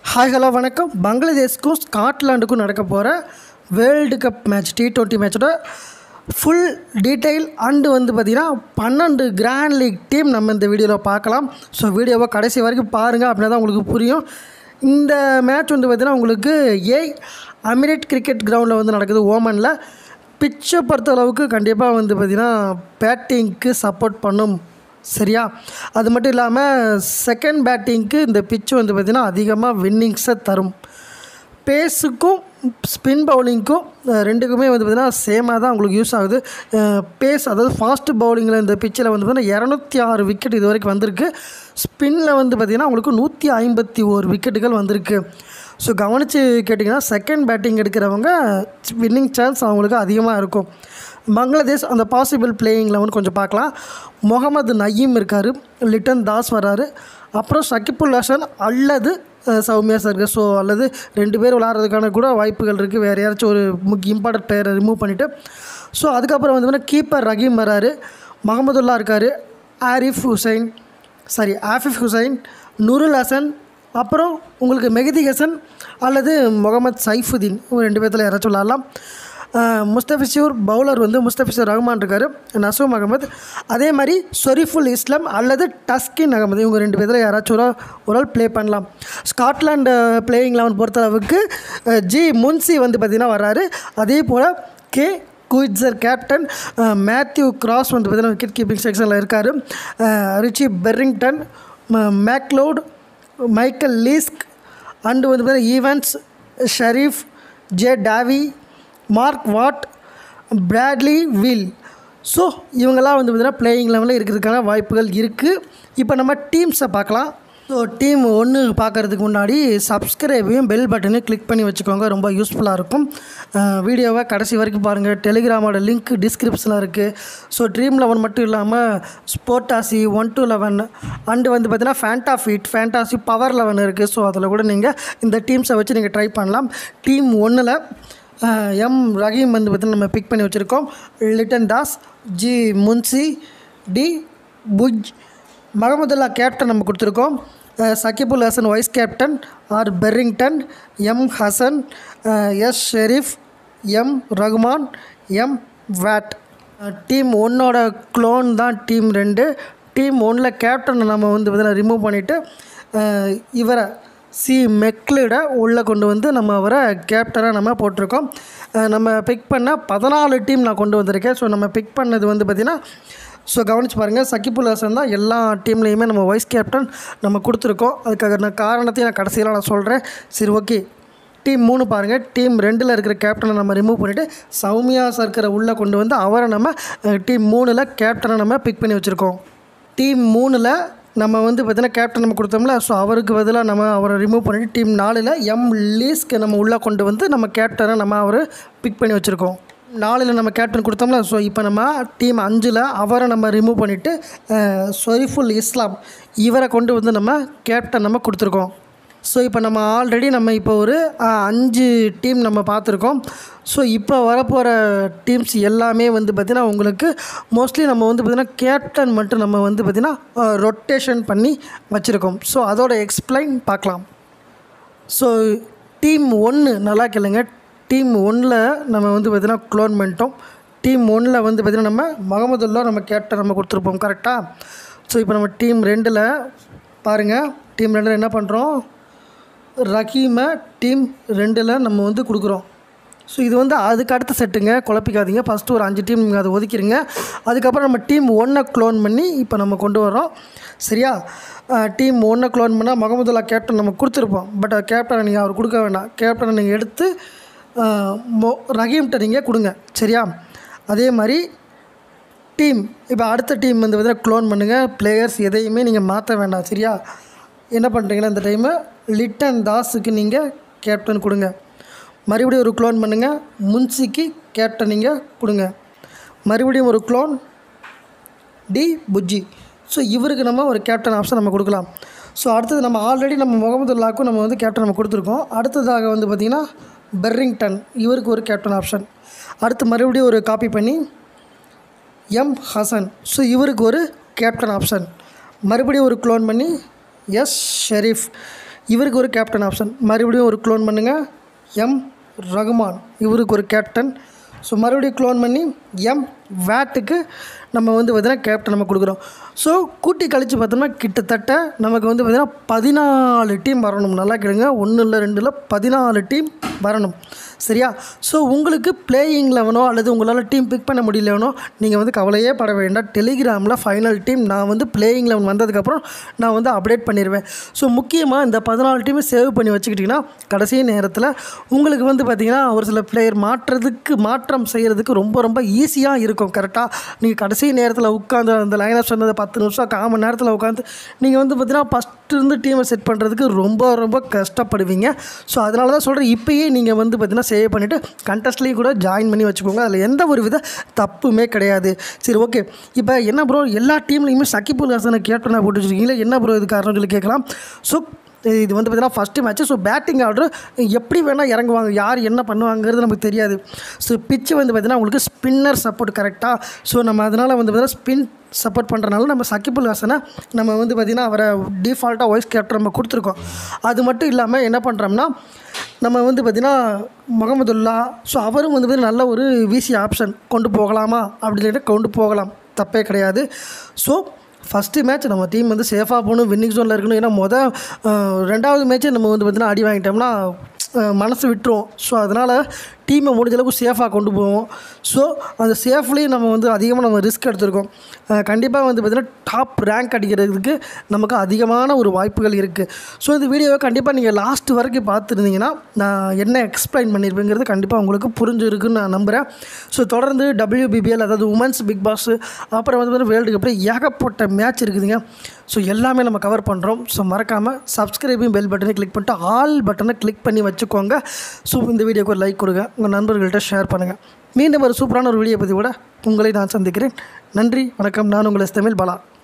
hi hello வணக்கம் பங்களாதேஷ்க்கும் ஸ்காட்லாண்டுக்கும் நடக்க போகிற world cup match T twenty மேட்சோட ஃபுல் டீட்டெயில் அண்டு வந்து பார்த்திங்கன்னா பன்னெண்டு கிராண்ட் லீக் டீம் நம்ம இந்த வீடியோவில் பார்க்கலாம் ஸோ வீடியோவை கடைசி வரைக்கும் பாருங்கள் அப்படின்னா தான் உங்களுக்கு புரியும் இந்த மேட்ச் வந்து பார்த்திங்கன்னா உங்களுக்கு ஏய் அமிரேட் கிரிக்கெட் கிரவுண்டில் வந்து நடக்குது ஓமனில் பிச்சை பொறுத்த அளவுக்கு கண்டிப்பாக வந்து பார்த்திங்கன்னா பேட்டிங்க்கு சப்போர்ட் பண்ணும் சரியா அது மட்டும் இல்லாமல் செகண்ட் பேட்டிங்க்கு இந்த பிச்சு வந்து பார்த்திங்கன்னா அதிகமாக வின்னிங்ஸை தரும் பேஸுக்கும் ஸ்பின் பவுலிங்க்கும் அஹ், ரெண்டுக்குமே வந்து பார்த்திங்கன்னா சேமாக தான் உங்களுக்கு யூஸ் ஆகுது பேஸ் அதாவது ஃபாஸ்ட் பவுலிங்கில் இந்த பிச்சில் வந்து பார்த்திங்கன்னா இரநூத்தி ஆறு விக்கெட் இது வரைக்கும் வந்திருக்கு ஸ்பின்னில் வந்து பார்த்திங்கன்னா உங்களுக்கு நூற்றி ஐம்பத்தி ஓரு விக்கெட்டுகள் வந்திருக்கு ஸோ கவனித்து கேட்டிங்கன்னா செகண்ட் பேட்டிங் எடுக்கிறவங்க வின்னிங் சான்ஸ் அவங்களுக்கு அதிகமாக இருக்கும் பங்களாதேஷ் அந்த பாசிபிள் பிளேயிங் லெவன் கொஞ்சம் பார்க்கலாம் முகமது நயீம் இருக்கார் லிட்டன் தாஸ் வராரு அப்புறம் ஷக்கிபுல் ஹசன் அல்லது அஹ், சௌமியா சர்கர் ஸோ அல்லது ரெண்டு பேர் விளாட்றதுக்கான கூட வாய்ப்புகள் இருக்குது வேறு யாராச்சும் ஒரு முக்கிய இம்பார்ட்டன்ட் பிளேயரை ரிமூவ் பண்ணிவிட்டு ஸோ அதுக்கப்புறம் வந்து கீப்பர் ரஹீம் வராரு முகமதுல்லா இருக்கார் ஆரிஃப் ஹுசைன் சாரி ஆஃபிஃப் ஹுசைன் நுருல் ஹசன் அப்புறம் உங்களுக்கு மெஹதி ஹசன் அல்லது முகமது சைஃபுதீன் இவங்க ரெண்டு பேர்த்தில் யாராச்சும் விளாட்லாம் அஹ் முஸ்தபிஷூர் பவுலர் வந்து முஸ்தபிஷூர் ரஹ்மான் இருக்கார் நசூம் அகமது அதே மாதிரி சொரிஃபுல் இஸ்லாம் அல்லது டஸ்கின் அகமது இவங்க ரெண்டு பேரில் யாராச்சும் ஒரு ஒரு ஆள் ப்ளே பண்ணலாம் ஸ்காட்லாண்டு பிளேயிங் லெவன் பொறுத்தளவுக்கு அஹ் ஜி முன்சி வந்து பார்த்திங்கன்னா வர்றாரு அதே போல் K Coetzer captain Matthew Cross வந்து பார்த்திங்கன்னா விக்கெட் கீப்பிங் செக்ஷனில் இருக்கார் Richie Berrington McLeod Michael Leask and வந்து பார்த்தீங்கன்னா Evans Sharif J Davey Mark Watt Bradley Wheal so இவங்கெல்லாம் வந்து பார்த்திங்கன்னா பிளேயிங் லெவலில் இருக்கிறதுக்கான வாய்ப்புகள் இருக்குது இப்போ நம்ம டீம்ஸை பார்க்கலாம் ஸோ டீம் ஒன்று பார்க்குறதுக்கு முன்னாடி சப்ஸ்கிரைபையும் பெல் பட்டனையும் கிளிக் பண்ணி வச்சுக்கோங்க ரொம்ப யூஸ்ஃபுல்லாக இருக்கும் அஹ் வீடியோவை கடைசி வரைக்கும் பாருங்கள் டெலிகிராமோட லிங்க் டிஸ்கிரிப்ஷனில் இருக்குது ஸோ ட்ரீம் லெவன் மட்டும் இல்லாமல் Sportasy one two eleven and வந்து பார்த்தீங்கன்னா Fantafeat fantasy power eleven இருக்குது ஸோ அதில் கூட நீங்கள் இந்த டீம்ஸை வச்சு நீங்கள் ட்ரை பண்ணலாம் டீம் ஒன்றில் எம் ரஹீம் வந்து பார்த்தீங்கன்னா நம்ம பிக் பண்ணி வச்சுருக்கோம் லிட்டன் தாஸ் ஜி முன்சி டி புஜ் மகமதுல்லா கேப்டன் நம்ம கொடுத்துருக்கோம் அஹ் Shakibul Hasan vice captain R Berrington M Hasan அஹ் S Sharif M Rahman M Watt team ஒன்னோட க்ளோன் தான் டீம் ரெண்டு டீம் ஒன்றில் கேப்டனை நம்ம வந்து பார்த்தீங்கன்னா ரிமூவ் பண்ணிவிட்டு இவரை சி மெக்லிட உள்ளே கொண்டு வந்து நம்ம அவரை கேப்டனாக நம்ம போட்டிருக்கோம் அஹ் நம்ம பிக் பண்ண பதினாலு டீம் நான் கொண்டு வந்திருக்கேன் ஸோ நம்ம பிக் பண்ணது வந்து பார்த்திங்கன்னா ஸோ கவனிச்சு பாருங்கள் சக்கிபுல் ஹசன் தான் எல்லா டீம்லேயுமே நம்ம வைஸ் கேப்டன் நம்ம கொடுத்துருக்கோம் அதுக்காக நான் காரணத்தையும் நான் கடைசியில் நான் சொல்கிறேன் சரி ஓகே டீம் மூணு பாருங்கள் டீம் ரெண்டில் இருக்கிற கேப்டனை நம்ம ரிமூவ் பண்ணிவிட்டு சௌமியா சர்க்கரை உள்ளே கொண்டு வந்து அவரை நம்ம டீம் மூணில் கேப்டனை நம்ம பிக் பண்ணி வச்சுருக்கோம் டீம் மூணில் நம்ம வந்து பார்த்தீங்கன்னா கேப்டன் நம்ம கொடுத்தோம்ல ஸோ அவருக்கு பதிலாக நம்ம அவரை ரிமூவ் பண்ணிவிட்டு டீம் நாலில் எம் லீஸ்க்கு நம்ம உள்ளே கொண்டு வந்து நம்ம கேப்டனை நம்ம அவர் பிக் பண்ணி வச்சுருக்கோம் நாலில் நம்ம கேப்டன் கொடுத்தோம்ல ஸோ இப்போ நம்ம டீம் அஞ்சில் அவரை நம்ம ரிமூவ் பண்ணிவிட்டு சொரிஃபுல் இஸ்லாம் இவரை கொண்டு வந்து நம்ம கேப்டன் நம்ம கொடுத்துருக்கோம் ஸோ இப்போ நம்ம ஆல்ரெடி நம்ம இப்போ ஒரு அஹ், அஞ்சு டீம் நம்ம பார்த்துருக்கோம் ஸோ இப்போ வரப்போகிற டீம்ஸ் எல்லாமே வந்து பார்த்திங்கன்னா உங்களுக்கு மோஸ்ட்லி நம்ம வந்து பார்த்திங்கன்னா கேப்டன் மட்டும் நம்ம வந்து பார்த்திங்கன்னா ரொட்டேஷன் பண்ணி வச்சுருக்கோம் ஸோ அதோட எக்ஸ்பிளைன் பார்க்கலாம் ஸோ டீம் ஒன்று நல்லா கேளுங்க டீம் ஒன்றில் நம்ம வந்து பார்த்திங்கன்னா க்ளோன் பண்ணிட்டோம் டீம் ஒன்றில் வந்து பார்த்திங்கன்னா நம்ம முகமதுல்லா நம்ம கேப்டன் நம்ம கொடுத்துருப்போம் கரெக்டாக ஸோ இப்போ நம்ம டீம் ரெண்டில் பாருங்கள் டீம் ரெண்டில் என்ன பண்ணுறோம் ரஹீமை டீம் ரெண்டில் நம்ம வந்து கொடுக்குறோம் ஸோ இது வந்து அதுக்கு அடுத்த செட்டுங்க குழப்பிக்காதீங்க ஃபஸ்ட்டு ஒரு அஞ்சு டீம் நீங்கள் அதை ஒதுக்கிடுங்க அதுக்கப்புறம் நம்ம டீம் ஒன்றை க்ளோன் பண்ணி இப்போ நம்ம கொண்டு வரோம் சரியா டீம் ஒன்றை க்ளோன் பண்ணால் முகமதுல்லா கேப்டன் நம்ம கொடுத்துருப்போம் பட் கேப்டனை நீங்கள் அவர் கொடுக்க வேண்டாம் கேப்டனை நீங்கள் எடுத்து அஹ், மொ ரஹீம்கிட்ட நீங்கள் கொடுங்க சரியா அதே மாதிரி டீம் இப்போ அடுத்த டீம் வந்து பார்த்தீங்கன்னா க்ளோன் பண்ணுங்கள் பிளேயர்ஸ் எதையுமே நீங்கள் மாற்ற வேண்டாம் சரியா என்ன பண்ணுறீங்கன்னா இந்த டைமு லிட்டன் தாஸுக்கு நீங்கள் கேப்டன் கொடுங்க மறுபடியும் ஒரு க்ளோன் பண்ணுங்கள் முன்சிக்கு கேப்டன் நீங்கள் கொடுங்க மறுபடியும் ஒரு க்ளோன் டி புஜ்ஜி ஸோ இவருக்கு நம்ம ஒரு கேப்டன் ஆப்ஷன் நம்ம கொடுக்கலாம் ஸோ அடுத்தது நம்ம ஆல்ரெடி நம்ம முகமதுல்லாக்கும் நம்ம வந்து கேப்டன் நம்ம கொடுத்துருக்கோம் அடுத்ததாக வந்து பார்த்திங்கன்னா பெர்ரிங்டன் இவருக்கு ஒரு கேப்டன் ஆப்ஷன் அடுத்து மறுபடியும் ஒரு காப்பி பண்ணி எம் ஹசன் ஸோ இவருக்கு ஒரு கேப்டன் ஆப்ஷன் மறுபடியும் ஒரு க்ளோன் பண்ணி எஸ் ஷெரீஃப் இவருக்கு ஒரு கேப்டன் ஆப்ஷன் மறுபடியும் ஒரு க்ளோன் பண்ணுங்கள் எம் ரகுமான் இவருக்கு ஒரு கேப்டன் ஸோ மறுபடியும் க்ளோன் பண்ணி எம் வேட்டுக்கு நம்ம வந்து பார்த்திங்கன்னா கேப்டன் நம்ம கொடுக்குறோம் ஸோ கூட்டி கழித்து பார்த்தோம்னா கிட்டத்தட்ட நமக்கு வந்து பார்த்திங்கன்னா பதினாலு டீம் வரணும் நல்லா கேளுங்க ஒன்று இல்லை ரெண்டு இல்லை பதினாலு டீம் வரணும் சரியா ஸோ உங்களுக்கு பிளேயிங் லெவனோ அல்லது உங்களால் டீம் பிக் பண்ண முடியலனோ நீங்கள் வந்து கவலையே பட வேண்டாம் டெலிகிராமில் ஃபைனல் டீம் நான் வந்து பிளேயிங் லெவன் வந்ததுக்கப்புறம் நான் வந்து அப்டேட் பண்ணிடுவேன் ஸோ முக்கியமாக இந்த பதினாலு டீமை சேவ் பண்ணி வச்சுக்கிட்டிங்கன்னா கடைசி நேரத்தில் உங்களுக்கு வந்து பார்த்திங்கன்னா ஒரு சில பிளேயர் மாற்றுறதுக்கு மாற்றம் செய்கிறதுக்கு ரொம்ப ரொம்ப ஈஸியாக இருக்கும் கரெக்டாக நீங்கள் கடைசி நேரத்தில் உட்காந்து அந்த லைனப் சொன்னது பத்து நிமிஷம் கால் மணி நேரத்தில் உட்காந்து நீங்கள் வந்து பார்த்தீங்கன்னா ஃபஸ்ட்டு இருந்து டீமை செட் பண்ணுறதுக்கு ரொம்ப ரொம்ப கஷ்டப்படுவீங்க ஸோ அதனால தான் சொல்கிறேன் இப்போயே நீங்கள் வந்து பார்த்தீங்கன்னா சேவ் பண்ணிவிட்டு கண்டஸ்ட்லேயும் கூட ஜாயின் பண்ணி வச்சுக்கோங்க அதில் எந்த ஒரு வித தப்புமே கிடையாது சரி ஓகே இப்போ என்ன ப்ரோ எல்லா டீம்லேயுமே சக்கிபுல் ஹாசனை கேப்டனாக போட்டு வச்சுருக்கீங்களா என்ன ப்ரோ இது காரணம் சொல்லி கேட்கலாம் ஸோ இது வந்து பார்த்தீங்கன்னா first match so batting order எப்படி வேணால் இறங்குவாங்க யார் என்ன பண்ணுவாங்கிறது நமக்கு தெரியாது ஸோ பிச்சு வந்து பார்த்தீங்கன்னா உங்களுக்கு ஸ்பின்னர் சப்போர்ட் கரெக்டாக ஸோ நம்ம அதனால் வந்து பார்த்தீங்கன்னா ஸ்பின் சப்போர்ட் பண்ணுறனால நம்ம சக்கிபுல் ஹாசனை நம்ம வந்து பார்த்திங்கன்னா அவரை டிஃபால்ட்டாக வைஸ் கேப்டன் நம்ம கொடுத்துருக்கோம் அது மட்டும் இல்லாமல் என்ன பண்ணுறோம்னா நம்ம வந்து பார்த்திங்கன்னா முகமதுல்லா ஸோ அவரும் வந்து பார்த்திங்கன்னா நல்ல ஒரு விசி ஆப்ஷன் கொண்டு போகலாமா அப்படின்னு சொல்லிட்டு கொண்டு போகலாம் தப்பே கிடையாது ஸோ ஃபஸ்ட்டு மேட்ச் நம்ம டீம் வந்து சேஃபாக போகணும் வின்னிங் ஜோனில் இருக்கணும் ஏன்னா மொதல் ரெண்டாவது மேட்ச்சே நம்ம வந்து பார்த்திங்கன்னா அடி வாங்கிட்டோம்னா அஹ், மனசு விட்டுரும் ஸோ அதனால் டீமை முடிஞ்ச அளவுக்கு சேஃபாக கொண்டு போவோம் ஸோ அந்த சேஃப்லேயும் நம்ம வந்து அதிகமாக நம்ம ரிஸ்க் எடுத்திருக்கோம் கண்டிப்பாக வந்து பார்த்திங்கன்னா டாப் ரேங்க் அடிக்கிறதுக்கு நமக்கு அதிகமான ஒரு வாய்ப்புகள் இருக்குது ஸோ இந்த வீடியோவை கண்டிப்பாக நீங்கள் லாஸ்ட் வரைக்கும் பார்த்துருந்தீங்கன்னா நான் என்ன எக்ஸ்பிளைன் பண்ணியிருப்பேங்கிறது கண்டிப்பாக உங்களுக்கு புரிஞ்சிருக்குன்னு நான் நம்புகிறேன் ஸோ தொடர்ந்து WBBL அதாவது உமன்ஸ் பிக் பாஸ் அப்புறம் வந்து வேர்ல்டு கப்பில் ஏகப்பட்ட மேட்ச் இருக்குதுங்க ஸோ எல்லாமே நம்ம கவர் பண்ணுறோம் ஸோ மறக்காமல் சப்ஸ்கிரைபையும் பெல் பட்டனை கிளிக் பண்ணிட்டு ஆல் பட்டனை கிளிக் பண்ணி வச்சுக்கோங்க ஸோ இந்த வீடியோக்கு ஒரு லைக் கொடுங்க உங்கள் நண்பர்கள்ட்ட ஷேர் பண்ணுங்கள் மீண்டும் ஒரு சூப்பரான ஒரு வீடியோ பற்றி கூட உங்களை நான் சந்திக்கிறேன் நன்றி வணக்கம் நான் உங்கள் எஸ் தமிழ் பாலா